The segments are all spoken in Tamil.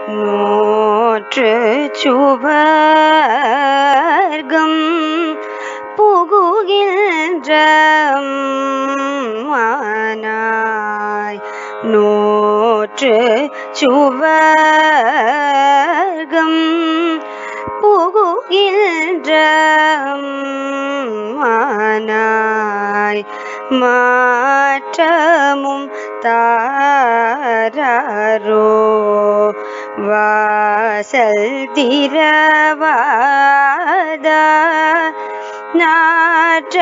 நோற்று சுவர்க்கம் புகுகின்ற மானாய் நோற்று சுவர்க்கம் புகுகின்ற மானாய் மாற்றமும் தாரோ வாசல் திரவாத நாற்ற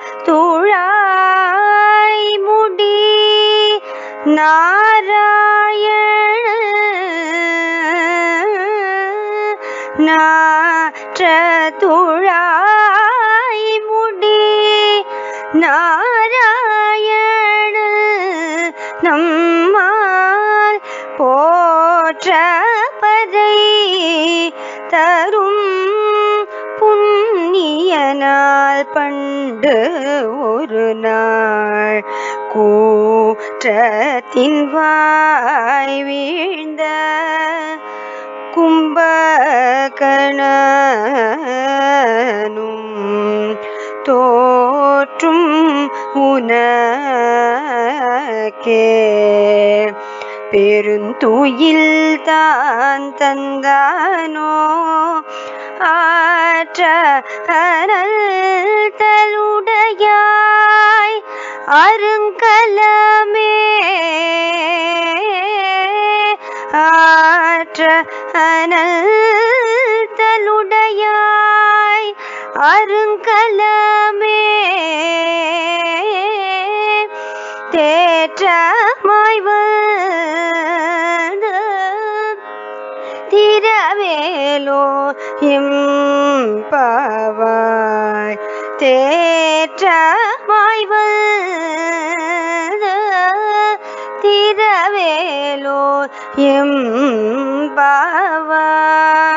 துழாய் முடி நாராயண நாற்ற துழாய் முடி நாராயண நம்மால் போற்ற பதை தரும் புண்ணியனால் பண்டு ஒரு நாள் கூற்றத்தின் வாய் வீழ்ந்த கும்பகணனும் தோற்றும் உனக்கே பெருந்துயில் தான் தந்தானோ ஆற்ற தலுடையாய் அருங்கலமே ஆற்ற தலுடையாய் அருங்கலமே தேற்றமாய் வந்து திரவேலோ எம்பாவாய் தேற்றமாய் வந்து திரவேலோ எம்பாவாய்